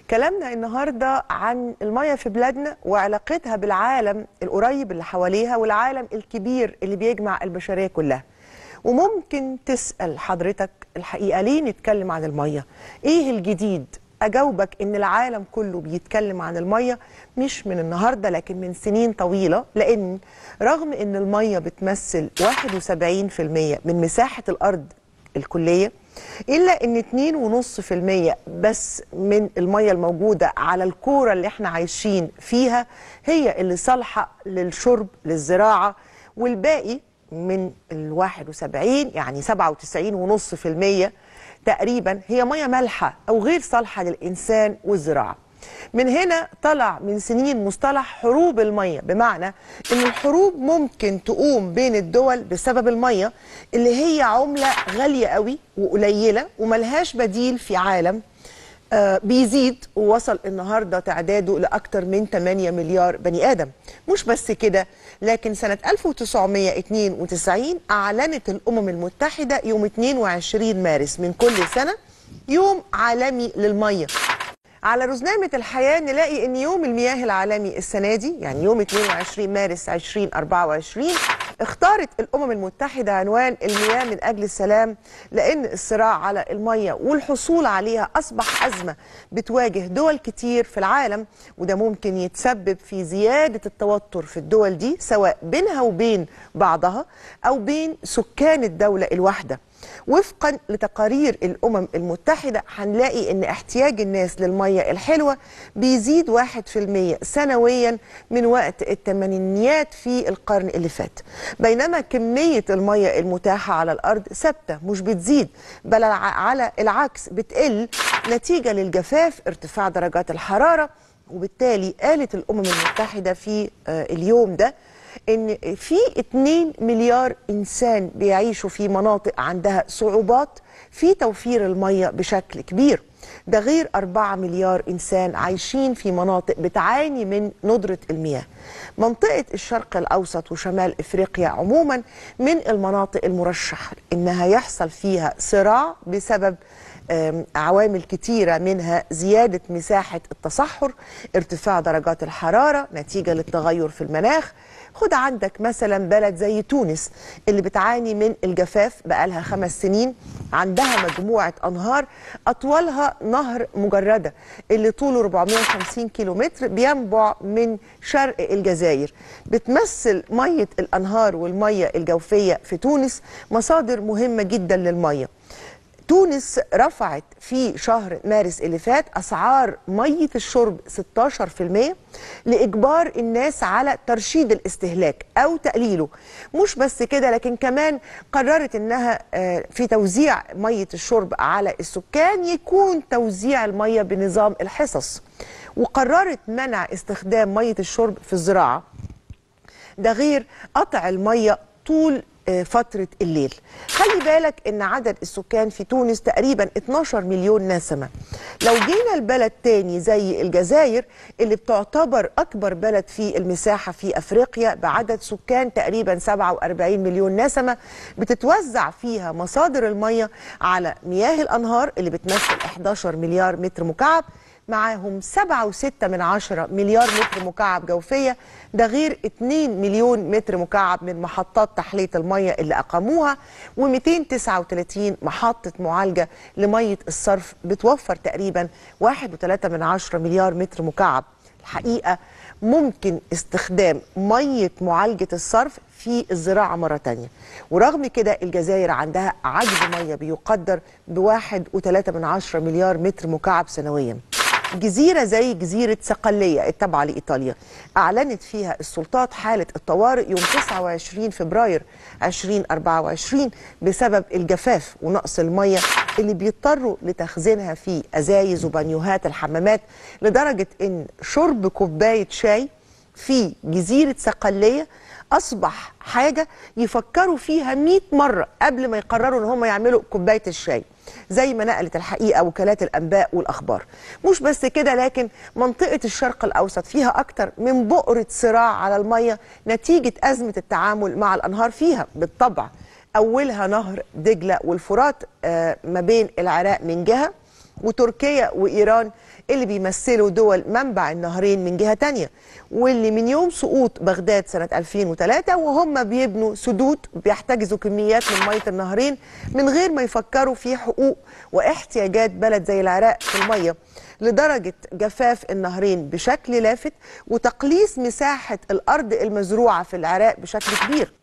كلامنا النهارده عن الميه في بلادنا وعلاقتها بالعالم القريب اللي حواليها والعالم الكبير اللي بيجمع البشريه كلها. وممكن تسال حضرتك الحقيقه ليه نتكلم عن الميه؟ ايه الجديد؟ اجاوبك ان العالم كله بيتكلم عن الميه مش من النهارده لكن من سنين طويله لان رغم ان الميه بتمثل 71% من مساحه الارض الكليه الا ان 2.5% بس من الميه الموجوده على الكوره اللي احنا عايشين فيها هي اللي صالحه للشرب للزراعه والباقي من ال 71 يعني 97.5% تقريبا هي ميه مالحه او غير صالحه للانسان والزراعه. من هنا طلع من سنين مصطلح حروب الميه بمعنى ان الحروب ممكن تقوم بين الدول بسبب الميه اللي هي عمله غاليه قوي وقليله وملهاش بديل في عالم آه بيزيد ووصل النهارده تعداده لاكثر من 8 مليار بني ادم مش بس كده لكن سنه 1992 اعلنت الامم المتحده يوم 22 مارس من كل سنه يوم عالمي للميه على رزنامة الحياة نلاقي أن يوم المياه العالمي السنة دي يعني يوم 22 مارس 2024 اختارت الأمم المتحدة عنوان المياه من أجل السلام لأن الصراع على المية والحصول عليها أصبح أزمة بتواجه دول كتير في العالم وده ممكن يتسبب في زيادة التوتر في الدول دي سواء بينها وبين بعضها أو بين سكان الدولة الواحدة وفقا لتقارير الامم المتحده هنلاقي ان احتياج الناس للميه الحلوه بيزيد 1% سنويا من وقت الثمانينيات في القرن اللي فات بينما كميه الميه المتاحه على الارض ثابته مش بتزيد بل على العكس بتقل نتيجه للجفاف ارتفاع درجات الحراره وبالتالي قالت الامم المتحده في اليوم ده ان في 2 مليار انسان بيعيشوا في مناطق عندها صعوبات في توفير الميه بشكل كبير ده غير 4 مليار انسان عايشين في مناطق بتعاني من ندره المياه منطقه الشرق الاوسط وشمال افريقيا عموما من المناطق المرشح انها يحصل فيها صراع بسبب عوامل كتيرة منها زيادة مساحة التصحر ارتفاع درجات الحرارة نتيجة للتغير في المناخ خد عندك مثلا بلد زي تونس اللي بتعاني من الجفاف بقالها خمس سنين عندها مجموعة أنهار أطولها نهر مجردة اللي طوله 450 كيلومتر بينبع من شرق الجزائر بتمثل مية الأنهار والمية الجوفية في تونس مصادر مهمة جدا للمية تونس رفعت في شهر مارس اللي فات اسعار ميه الشرب 16% لاجبار الناس على ترشيد الاستهلاك او تقليله مش بس كده لكن كمان قررت انها في توزيع ميه الشرب على السكان يكون توزيع الميه بنظام الحصص وقررت منع استخدام ميه الشرب في الزراعه ده غير قطع الميه طول فترة الليل خلي بالك ان عدد السكان في تونس تقريبا 12 مليون نسمة لو جينا البلد تاني زي الجزائر اللي بتعتبر اكبر بلد في المساحة في افريقيا بعدد سكان تقريبا 47 مليون نسمة بتتوزع فيها مصادر المية على مياه الانهار اللي بتمثل 11 مليار متر مكعب معاهم 7.6 من عشرة مليار متر مكعب جوفية ده غير 2 مليون متر مكعب من محطات تحلية المية اللي أقاموها و239 محطة معالجة لمية الصرف بتوفر تقريبا 1.3 من عشرة مليار متر مكعب الحقيقة ممكن استخدام مية معالجة الصرف في الزراعة مرة تانية ورغم كده الجزائر عندها عجز مية بيقدر بواحد وثلاثة من عشرة مليار متر مكعب سنويا جزيرة زي جزيرة صقلية التابعة لإيطاليا أعلنت فيها السلطات حالة الطوارئ يوم 29 فبراير 2024 بسبب الجفاف ونقص المية اللي بيضطروا لتخزينها في أزايز وبانيوهات الحمامات لدرجة إن شرب كوباية شاي في جزيرة صقلية أصبح حاجة يفكروا فيها 100 مرة قبل ما يقرروا إن هم يعملوا كوباية الشاي زي ما نقلت الحقيقة وكالات الأنباء والأخبار مش بس كده لكن منطقة الشرق الأوسط فيها أكتر من بؤرة صراع على المية نتيجة أزمة التعامل مع الأنهار فيها بالطبع أولها نهر دجلة والفرات آه ما بين العراق من جهة وتركيا وإيران اللي بيمثلوا دول منبع النهرين من جهة تانية واللي من يوم سقوط بغداد سنة 2003 وهم بيبنوا سدود بيحتجزوا كميات من مية النهرين من غير ما يفكروا في حقوق واحتياجات بلد زي العراق في المية لدرجة جفاف النهرين بشكل لافت وتقليص مساحة الأرض المزروعة في العراق بشكل كبير